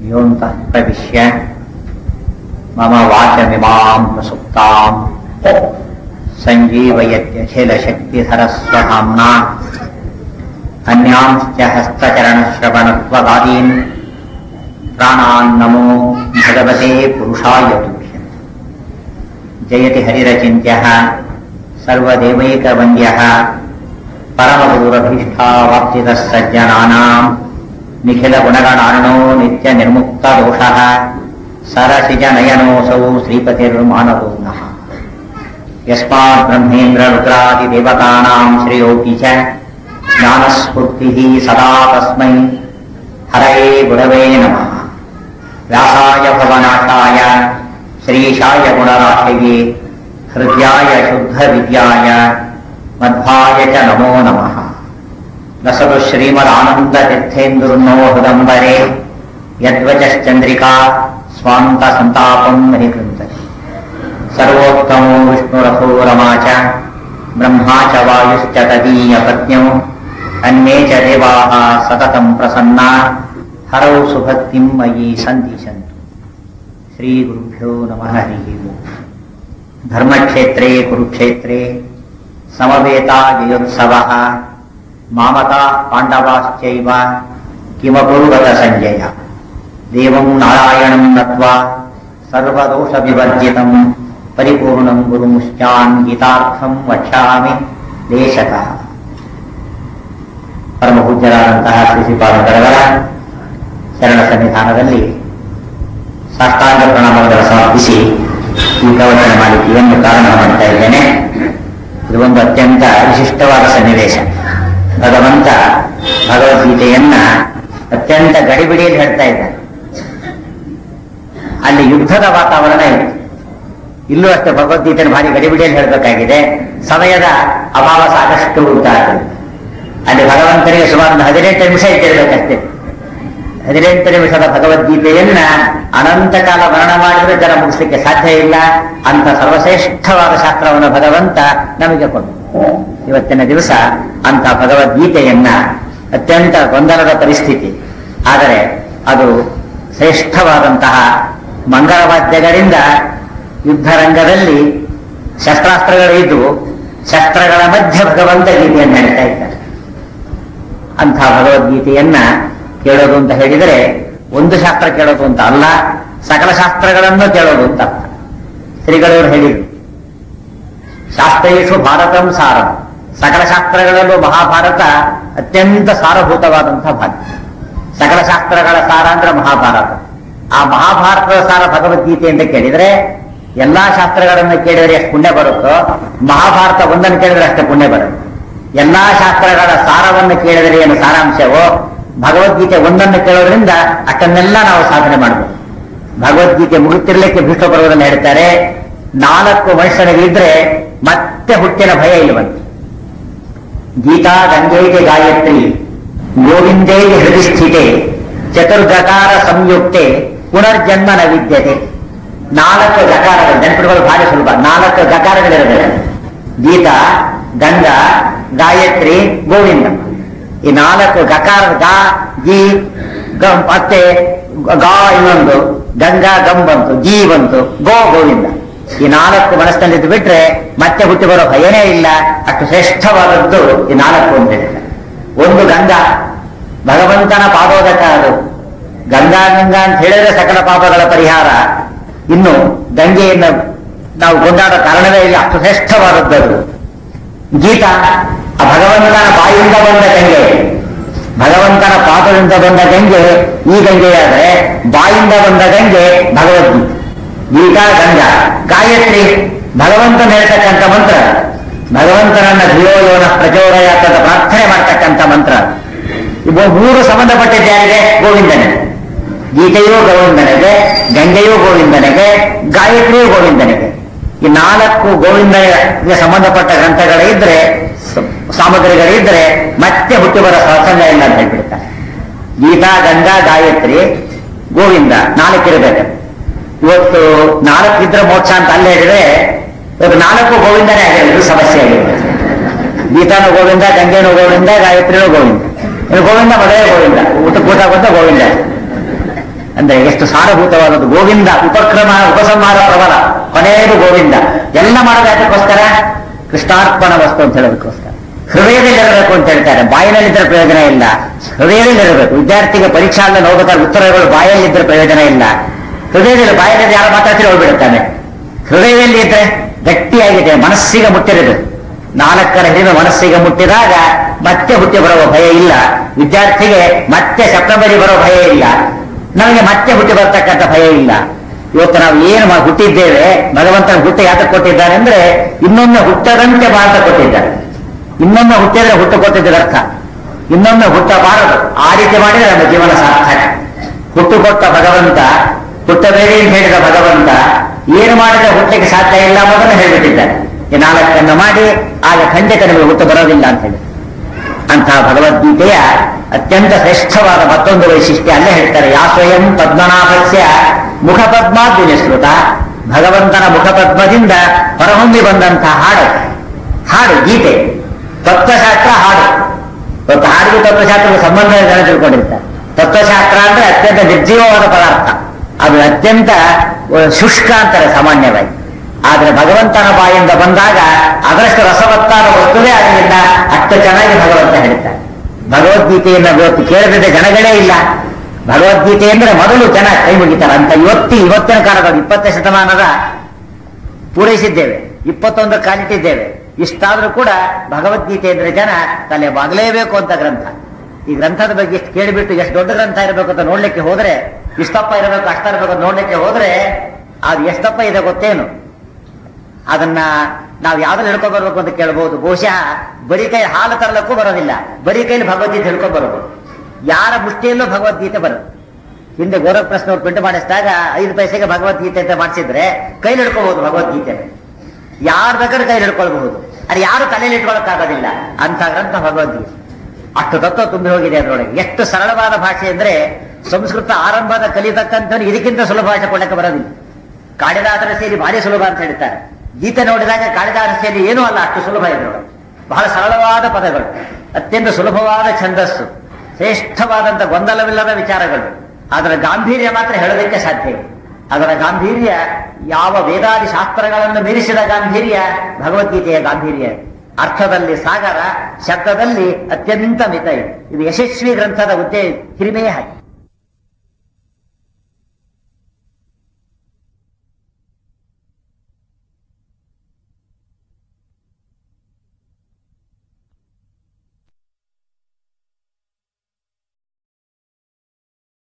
योऽन्तः प्रविश्य मम वाचमिमां प्रसुप्ताम् सञ्जीवयत्यखिलशक्तिधरस्वधाम्ना अन्यांश्च हस्तचरणश्रवणत्वगादीन् प्राणान्नमो भगवते पुरुषाय तुभ्यम् जयति हरिरचिन्त्यः सर्वदेवैकवन्द्यः परमगुरुरभीष्टावाप्तितः सज्जनानाम् निखिलगुणगणार्णो नित्यनिर्मुक्तदोषः सरसिजनयनोऽसौ श्रीपतिर्मानवो नः यस्मात् ब्रह्मेन्द्ररुद्रादिदेवतानाम् श्रेयोऽपि च ज्ञानस्फूर्तिः सदा तस्मै हरये गुरवे नमः व्यासाय भवनाशाय श्रीशाय गुणराशये हृद्याय शुद्धविद्याय मध्वाय च नमो नमः लसतु श्रीमदानन्दतीर्थेन्दुर्नो हृदम्बरे यद्वचश्चन्द्रिका स्वान्तसन्तापम् हरिकृन्तति सर्वोत्तमो विष्णुरथो रमा च ब्रह्मा च वायुश्च तदीयपत्न्यौ अन्ये च देवाः सततम् प्रसन्ना हरौ सुभक्तिम् मयि सन्दिशन्तु श्रीगुरुभ्यो नमः हरिः ओम् धर्मक्षेत्रे कुरुक्षेत्रे समवेताजयोत्सवः मामता पाण्डवाश्चैव किमकुर्वत सञ्जय देवम् नारायणम् नत्वा सर्वदोषविवर्जितम् परिपूर्णम् गुरुमुश्चान् गीतार्थम् वक्ष्यामि ದೇಶತಃ ಪರಮಪೂಜ್ಯರಾದಂತಹ ಶ್ರೀಪಾದಕರವರ ಶರಣ ಸನ್ನಿಧಾನದಲ್ಲಿ ಸಾಷ್ಟಾಂಗ ಪ್ರಣಾಮಗಳನ್ನು ಸಮರ್ಪಿಸಿ ಈ ಪ್ರವಚನ ಮಾಲಿಕೆಯನ್ನು ಪ್ರಾರಂಭ ಮಾಡ್ತಾ ಇದ್ದೇನೆ ಇದು ಒಂದು ಅತ್ಯಂತ ವಿಶಿಷ್ಟವಾದ ಸನ್ನಿವೇಶ ಭಗವಂತ ಭಗವದ್ಗೀತೆಯನ್ನ ಅತ್ಯಂತ ಗಡಿಬಿಡಿಯಲ್ಲಿ ಹೇಳ್ತಾ ಇದ್ದಾನೆ ಅಲ್ಲಿ ಯುದ್ಧದ ವಾತಾವರಣ ಇದೆ ಇಲ್ಲೂ ಅಷ್ಟೇ ಭಗವದ್ಗೀತೆಯನ್ನು ಭಾರಿ ಗಡಿಬಿಡಿಯಲ್ಲಿ ಹೇಳಬೇಕಾಗಿದೆ ಸಮಯದ ಅಭಾವ ಸಾಕಷ್ಟು ಉಂಟಾಗಿದೆ ಅಲ್ಲಿ ಭಗವಂತನಿಗೆ ಸುಮಾರು ಒಂದು ಹದಿನೆಂಟು ನಿಮಿಷ ಇಟ್ಟಿರ್ಬೇಕಷ್ಟೇ ಹದಿನೆಂಟು ನಿಮಿಷದ ಭಗವದ್ಗೀತೆಯನ್ನ ಅನಂತ ಕಾಲ ವರ್ಣ ಮಾಡಿದ್ರೆ ಜನ ಮುಗಿಸ್ಲಿಕ್ಕೆ ಸಾಧ್ಯ ಇಲ್ಲ ಅಂತ ಸರ್ವಶ್ರೇಷ್ಠವಾದ ಶಾಸ್ತ್ರವನ್ನು ಭಗವಂತ ನಮಗೆ ಕೊಟ್ಟು ಇವತ್ತಿನ ದಿವಸ ಅಂತ ಭಗವದ್ಗೀತೆಯನ್ನ ಅತ್ಯಂತ ಗೊಂದಲದ ಪರಿಸ್ಥಿತಿ ಆದರೆ ಅದು ಶ್ರೇಷ್ಠವಾದಂತಹ ಮಂಗಳವಾದ್ಯಗಳಿಂದ ಯುದ್ಧರಂಗದಲ್ಲಿ ಶಸ್ತ್ರಾಸ್ತ್ರಗಳು ಇದ್ದು ಶಸ್ತ್ರಗಳ ಮಧ್ಯೆ ಭಗವಂತ ಗೀತೆಯನ್ನು ಹೇಳ್ತಾ ಇದ್ದಾರೆ ಅಂಥ ಭಗವದ್ಗೀತೆಯನ್ನ ಕೇಳೋದು ಅಂತ ಹೇಳಿದರೆ ಒಂದು ಶಾಸ್ತ್ರ ಕೇಳೋದು ಅಂತ ಅಲ್ಲ ಸಕಲ ಶಾಸ್ತ್ರಗಳನ್ನು ಕೇಳೋದು ಅಂತ ಅರ್ಥ ಶ್ರೀಗಳವರು ಹೇಳಿದರು ಶಾಸ್ತ್ರೇಶು ಭಾರತಂ ಸಾರಂ ಸಕಲ ಶಾಸ್ತ್ರಗಳಲ್ಲೂ ಮಹಾಭಾರತ ಅತ್ಯಂತ ಸಾರಭೂತವಾದಂತಹ ಭಾಗ ಸಕಲ ಶಾಸ್ತ್ರಗಳ ಸಾರ ಅಂದ್ರೆ ಮಹಾಭಾರತ ಆ ಮಹಾಭಾರತದ ಸಾರ ಭಗವದ್ಗೀತೆ ಅಂತ ಕೇಳಿದ್ರೆ ಎಲ್ಲಾ ಶಾಸ್ತ್ರಗಳನ್ನು ಕೇಳಿದ್ರೆ ಎಷ್ಟು ಪುಣ್ಯ ಬರುತ್ತೋ ಮಹಾಭಾರತ ಒಂದನ್ನು ಕೇಳಿದ್ರೆ ಅಷ್ಟೇ ಪುಣ್ಯ ಬರುತ್ತೆ ಎಲ್ಲಾ ಶಾಸ್ತ್ರಗಳ ಸಾರವನ್ನು ಕೇಳಿದರೆ ಏನು ಸಾರಾಂಶವೋ ಭಗವದ್ಗೀತೆ ಒಂದನ್ನು ಕೇಳೋದ್ರಿಂದ ಅಷ್ಟನ್ನೆಲ್ಲ ನಾವು ಸಾಧನೆ ಮಾಡಬಹುದು ಭಗವದ್ಗೀತೆ ಮುಗುತ್ತಿರ್ಲಿಕ್ಕೆ ಭೀಷ್ಮ ಪರ್ವದಲ್ಲಿ ಹೇಳ್ತಾರೆ ನಾಲ್ಕು ಮನುಷ್ಯನಿಗಿದ್ರೆ ಮತ್ತೆ ಹುಟ್ಟಿನ ಭಯ ಇಲ್ಲವಂತೆ ಗೀತಾ ಗಂಗೇಗೆ ಗಾಯತ್ರಿ ಗೋವಿಂದೇಗೆ ಹೃದಯ ಸ್ಥಿತೆ ಚತುರ್ಗಕಾರ ಸಂಯುಕ್ತೆ ಪುನರ್ಜನ್ಮ ನ ವಿದ್ಯತೆ ನಾಲ್ಕು ಗಕಾರಗಳು ನೆನಪಿಡುವುದು ಭಾರಿ ಸುಲಭ ನಾಲ್ಕು ಗಕಾರಗಳಿರಬೇಕು ಗೀತಾ ಗಂಗಾ ಗಾಯತ್ರಿ ಗೋವಿಂದ ಈ ನಾಲ್ಕು ಗಕಾರ ಗಾ ಗಿ ಗಂ ಮತ್ತೆ ಗಾ ಇನ್ನೊಂದು ಗಂಗಾ ಗಂ ಬಂತು ಜೀ ಬಂತು ಗೋ ಗೋವಿಂದ ಈ ನಾಲ್ಕು ಮನಸ್ಸಿನಲ್ಲಿದ್ದು ಬಿಟ್ರೆ ಮತ್ತೆ ಹುಟ್ಟಿ ಬರೋ ಭಯನೇ ಇಲ್ಲ ಅಷ್ಟು ಶ್ರೇಷ್ಠವಾದದ್ದು ಈ ನಾಲ್ಕು ಅಂತ ಹೇಳಿದೆ ಒಂದು ಗಂಗಾ ಭಗವಂತನ ಪಾದೋದಕ ಅದು ಗಂಗಾ ಗಂಗಾ ಅಂತ ಹೇಳಿದ್ರೆ ಸಕಲ ಪಾಪಗಳ ಪರಿಹಾರ ಇನ್ನು ಗಂಗೆಯನ್ನು ನಾವು ಕೊಂಡಾಡೋ ಕಾರಣವೇ ಇಲ್ಲ ಅಷ್ಟು ಶ್ರೇಷ್ಠವಾದದ್ದು ಅದು ಗೀತಾ ಆ ಭಗವಂತನ ಬಾಯಿಂದ ಬಂದ ಗಂಗೆ ಭಗವಂತನ ಪಾದದಿಂದ ಬಂದ ಗಂಗೆ ಈ ಗಂಗೆಯಾದ್ರೆ ಬಾಯಿಂದ ಬಂದ ಗಂಗೆ ಭಗವದ್ಗೀತೆ ಗೀತಾ ಗಂಗಾ ಗಾಯತ್ರಿ ಭಗವಂತನ ಹೇಳ್ತಕ್ಕಂಥ ಮಂತ್ರ ಭಗವಂತನನ್ನ ಧಿಯೋಯೋನ ಪ್ರಚೋದಯಾತ್ರದ ಪ್ರಾರ್ಥನೆ ಮಾಡ್ತಕ್ಕಂಥ ಮಂತ್ರ ಇವು ಮೂರು ಸಂಬಂಧಪಟ್ಟಿದ್ದ ಯಾರಿಗೆ ಗೋವಿಂದನಿಗೆ ಗೀತೆಯೂ ಗೋವಿಂದನಿಗೆ ಗಂಗೆಯೂ ಗೋವಿಂದನಿಗೆ ಗಾಯತ್ರಿಯೂ ಗೋವಿಂದನಿಗೆ ಈ ನಾಲ್ಕು ಗೋವಿಂದನಿಗೆ ಸಂಬಂಧಪಟ್ಟ ಗ್ರಂಥಗಳಿದ್ರೆ ಸಾಮಗ್ರಿಗಳಿದ್ರೆ ಮತ್ತೆ ಹುಟ್ಟಿ ಬರೋ ಪ್ರಸಂಗ ಇಲ್ಲ ಅಂತ ಹೇಳ್ಬಿಡ್ತಾರೆ ಗೀತಾ ಗಂಗಾ ಗಾಯತ್ರಿ ಗೋವಿಂದ ನಾಲ್ಕಿರಬೇಕು ಇವತ್ತು ನಾಲ್ಕಿದ್ರೆ ಮೋಕ್ಷ ಅಂತ ಅಲ್ಲೇ ಹೇಳಿದ್ರೆ ಇವತ್ತು ನಾಲ್ಕು ಗೋವಿಂದನೇ ಆಗಿರೋದು ಇದು ಸಮಸ್ಯೆ ಆಗಿದೆ ಗೀತಾನು ಗೋವಿಂದ ಗಂಗೆನೂ ಗೋವಿಂದ ಗಾಯತ್ರಿನೂ ಗೋವಿಂದ ಇನ್ನು ಗೋವಿಂದ ಮದುವೆ ಗೋವಿಂದ ಊಟ ಕೂಟ ಬಂದ ಗೋವಿಂದ ಅಂದ್ರೆ ಎಷ್ಟು ಸಾರಭೂತವಾದದ್ದು ಗೋವಿಂದ ಉಪಕ್ರಮ ಉಪಸಂಹಾರ ಪ್ರಬಲ ಕೊನೆಯದು ಗೋವಿಂದ ಎಲ್ಲ ಮಾಡೋದು ಯಾತಕ್ಕೋಸ್ಕರ ಕೃಷ್ಣಾರ್ಪಣ ವಸ್ತು ಅಂತ ಹೇಳೋದಕ್ಕೋಸ್ಕರ ಹೃದಯದಲ್ಲಿರಬೇಕು ಅಂತ ಹೇಳ್ತಾರೆ ಬಾಯಿನಲ್ಲಿದ್ದರೆ ಪ್ರಯೋಜನ ಇಲ್ಲ ಹೃದಯದಲ್ಲಿರಬೇಕು ವಿದ್ಯಾರ್ಥಿಗೆ ಪರೀಕ್ಷಾದಲ್ಲಿ ಹೋಗ್ಬೇಕಾದ್ರೆ ಉತ್ತರಗಳು ಬಾಯಲ್ಲಿದ್ದರೆ ಪ್ರಯೋಜನ ಇಲ್ಲ ಹೃದಯದಲ್ಲಿ ಬಾಯಲ್ಲಿ ಯಾರು ಮಾತಾಡ್ತೀರಿ ಹೋಗ್ಬಿಡುತ್ತಾನೆ ಹೃದಯದಲ್ಲಿ ಇದ್ರೆ ಗಟ್ಟಿಯಾಗಿದೆ ಮನಸ್ಸಿಗೆ ಮುಟ್ಟಿರಬೇಕು ನಾಲ್ಕರ ಹಿರಿಮೆ ಮನಸ್ಸಿಗೆ ಮುಟ್ಟಿದಾಗ ಮತ್ತೆ ಹುಟ್ಟಿ ಬರುವ ಭಯ ಇಲ್ಲ ವಿದ್ಯಾರ್ಥಿಗೆ ಮತ್ತೆ ಸಪ್ತಂಬರಿ ಬರೋ ಭಯ ಇಲ್ಲ ನಮಗೆ ಮತ್ತೆ ಹುಟ್ಟಿ ಬರ್ತಕ್ಕಂಥ ಭಯ ಇಲ್ಲ ಇವತ್ತು ನಾವು ಏನು ಮಾ- ಹುಟ್ಟಿದ್ದೇವೆ ಭಗವಂತನ ಹುಟ್ಟ ಯಾತಕ್ಕೆ ಕೊಟ್ಟಿದ್ದಾನೆ ಅಂದ್ರೆ ಇನ್ನೊಮ್ಮೆ ಹುಟ್ಟದಂತೆ ಭಾರತ ಕೊಟ್ಟಿದ್ದಾನೆ ಇನ್ನೊಮ್ಮೆ ಹುಟ್ಟಿದ್ರೆ ಹುಟ್ಟು ಕೊಟ್ಟಿದ್ದರ ಅರ್ಥ ಇನ್ನೊಮ್ಮೆ ಹುಟ್ಟಬಾರದು ಆ ರೀತಿ ಮಾಡಿದ್ರೆ ನಮ್ಮ ಜೀವನ ಸಾರ್ಥಕ ಹುಟ್ಟು ಕೊಟ್ಟ ಭಗವಂತ ಹುಟ್ಟಬೇಡಿ ಅಂತ ಹೇಳಿದ ಭಗವಂತ ಏನು ಮಾಡಿದ್ರೆ ಹುಟ್ಟಲಿಕ್ಕೆ ಸಾಧ್ಯ ಇಲ್ಲ ಅನ್ನೋದನ್ನು ಹೇಳ್ಬಿಟ್ಟಿದ್ದಾನೆ ಈ ನಾಲ್ಕನ್ನು ಮಾಡಿ ಆಗ ಖಂಡಿತ ನಿಮಗೆ ಹುಟ್ಟು ಬರೋದಿಲ್ಲ ಅಂತ ಹೇಳಿ ಅಂತಹ ಭಗವದ್ಗೀತೆಯ ಅತ್ಯಂತ ಶ್ರೇಷ್ಠವಾದ ಮತ್ತೊಂದು ವೈಶಿಷ್ಟ್ಯ ಅಲ್ಲೇ ಹೇಳ್ತಾರೆ ಯಾ ಸ್ವಯಂ ಪದ್ಮನಾಭಸ್ಯ ಮುಖಪದ್ಮಾದ್ವಿನಿಸ್ಕೃತ ಭಗವಂತನ ಮುಖಪದ್ಮದಿಂದ ಹೊರಹೊಮ್ಮಿ ಬಂದಂತಹ ಹಾಡು ಹಾಡು ಗೀತೆ ತತ್ವಶಾಸ್ತ್ರ ಹಾಡು ಇವತ್ತು ಹಾಡಿಗೆ ತತ್ವಶಾಸ್ತ್ರಕ್ಕೆ ಸಂಬಂಧ ಜನ ತಿಳ್ಕೊಂಡಿರ್ತಾರೆ ತತ್ವಶಾಸ್ತ್ರ ಅಂದ್ರೆ ಅತ್ಯಂತ ನಿರ್ಜೀವವಾದ ಪದಾರ್ಥ ಅದು ಅತ್ಯಂತ ಅಹ್, ಶುಷ್ಕ ಅಂತಾರೆ ಸಾಮಾನ್ಯವಾಗಿ ಆದ್ರೆ ಭಗವಂತನ ಬಾಯಿಂದ ಬಂದಾಗ ಅದರಷ್ಟು ರಸವತ್ತಾದ ವಸ್ತುವೇ ಆಗಲಿಲ್ಲ ಅಷ್ಟು ಚೆನ್ನಾಗಿ ಭಗವಂತ ಹೇಳ್ತಾರೆ ಭಗವದ್ಗೀತೆಯನ್ನು ಇವತ್ತು ಕೇಳದಿದ್ದ ಜನಗಳೇ ಇಲ್ಲ ಭಗವದ್ಗೀತೆ ಅಂದ್ರೆ ಮೊದಲು ಜನ ಕೈ ಮುಗಿತಾರೆ ಅಂತ ಇವತ್ತಿ ಇವತ್ತಿನ ಕಾಲದ ಇಪ್ಪತ್ತನೇ ಶತಮಾನದ ಪೂರೈಸಿದ್ದೇವೆ ಇಪ್ಪತ್ತೊಂದು ಕಾಲಿಟ್ಟಿದ್ದೇವೆ ಇಷ್ಟಾದ್ರೂ ಕೂಡ ಭಗವದ್ಗೀತೆ ಅಂದ್ರೆ ಜನ ತಲೆ ಬಾಗಲೇಬೇಕು ಅಂತ ಗ್ರಂಥ ಈ ಗ್ರಂಥದ ಬಗ್ಗೆ ಎಷ್ಟು ಕೇಳಿಬಿಟ್ಟು ಎಷ್ಟು ದೊಡ್ಡ ಗ್ರಂಥ ಇರಬೇಕು ಅಂತ ನೋಡ್ಲಿಕ್ಕೆ ಹೋದ್ರೆ ಇಷ್ಟಪ್ಪ ಇರಬೇಕು ಅಷ್ಟ ಇರಬೇಕು ಅಂತ ನೋಡ್ಲಿಕ್ಕೆ ಹೋದ್ರೆ ಅದು ಎಷ್ಟಪ್ಪ ಇದೆ ಗೊತ್ತೇನು ಅದನ್ನ ನಾವು ಯಾವ್ದ್ರಲ್ಲಿ ಹಿಡ್ಕೊಂಡ್ ಬರ್ಬೇಕು ಅಂತ ಕೇಳ್ಬೋದು ಬಹುಶಃ ಬರೀ ಕೈ ಹಾಲು ತರಲಕ್ಕೂ ಬರೋದಿಲ್ಲ ಬರೀ ಕೈಲಿ ಭಗವದ್ಗೀತೆ ಹಿಡ್ಕೊಂಡ್ ಬರೋದು ಯಾರ ಮುಷ್ಟಿಯಲ್ಲೂ ಭಗವದ್ಗೀತೆ ಬರುತ್ತೆ ಹಿಂದೆ ಗೋರಖ್ ಪ್ರಶ್ನೆ ಅವ್ರು ಪ್ರಿಂಟ್ ಮಾಡಿಸಿದಾಗ ಐದು ಪೈಸೆಗೆ ಭಗವದ್ಗೀತೆ ಅಂತ ಮಾಡಿಸಿದ್ರೆ ಕೈಲಿ ಹಿಡ್ಕೋಬಹುದು ಭಗವದ್ಗೀತೆ ಯಾರು ಬೇಕಾದ್ರೆ ಕೈಲಿ ಹಿಡ್ಕೊಳ್ಬಹುದು ಅದು ಯಾರು ತಲೆಯಲ್ಲಿ ಇಟ್ಕೊಳ್ಳೋಕ್ಕಾಗೋದಿಲ್ಲ ಅಂತ ಗ್ರಂಥ ಭಗವದ್ಗೀತೆ ಅಷ್ಟು ತತ್ವ ತುಂಬಿ ಹೋಗಿದೆ ಅದರೊಳಗೆ ಎಷ್ಟು ಸರಳವಾದ ಭಾಷೆ ಅಂದ್ರೆ ಸಂಸ್ಕೃತ ಆರಂಭದ ಕಲಿತಕ್ಕಂಥವ್ರು ಇದಕ್ಕಿಂತ ಸುಲಭ ಭಾಷೆ ಕೊಡಕ್ಕೆ ಬರೋದಿಲ್ಲ ಕಾಳಿದಾಸರ ಸೇರಿ ಭಾರಿ ಸುಲಭ ಅಂತ ಹೇಳ್ತಾರೆ ಗೀತೆ ನೋಡಿದಾಗ ಕಾಳಿದಾಸ ಸೇರಿ ಏನೂ ಅಲ್ಲ ಅಷ್ಟು ಸುಲಭ ಇದ್ರೊಳಗೆ ಬಹಳ ಸರಳವಾದ ಪದಗಳು ಅತ್ಯಂತ ಸುಲಭವಾದ ಛಂದಸ್ಸು ಶ್ರೇಷ್ಠವಾದಂತ ಗೊಂದಲವಿಲ್ಲದ ವಿಚಾರಗಳು ಅದರ ಗಾಂಭೀರ್ಯ ಮಾತ್ರ ಹೇಳೋದಕ್ಕೆ ಸಾಧ್ಯ ಇಲ್ಲ ಅದರ ಗಾಂಭೀರ್ಯ ಯಾವ ವೇದಾದಿ ಶಾಸ್ತ್ರಗಳನ್ನು ಮೀರಿಸಿದ ಗಾಂಭೀರ್ಯ ಭಗವದ್ಗೀತೆಯ ಗಾಂಭೀರ್ಯ ಅರ್ಥದಲ್ಲಿ ಸಾಗರ ಶಬ್ದದಲ್ಲಿ ಅತ್ಯಂತ ಮಿತ ಇದೆ ಇದು ಯಶಸ್ವಿ ಗ್ರಂಥದ ಉದ್ದೇ ಹಿರಿಮೆಯೇ ಹಾಗೆ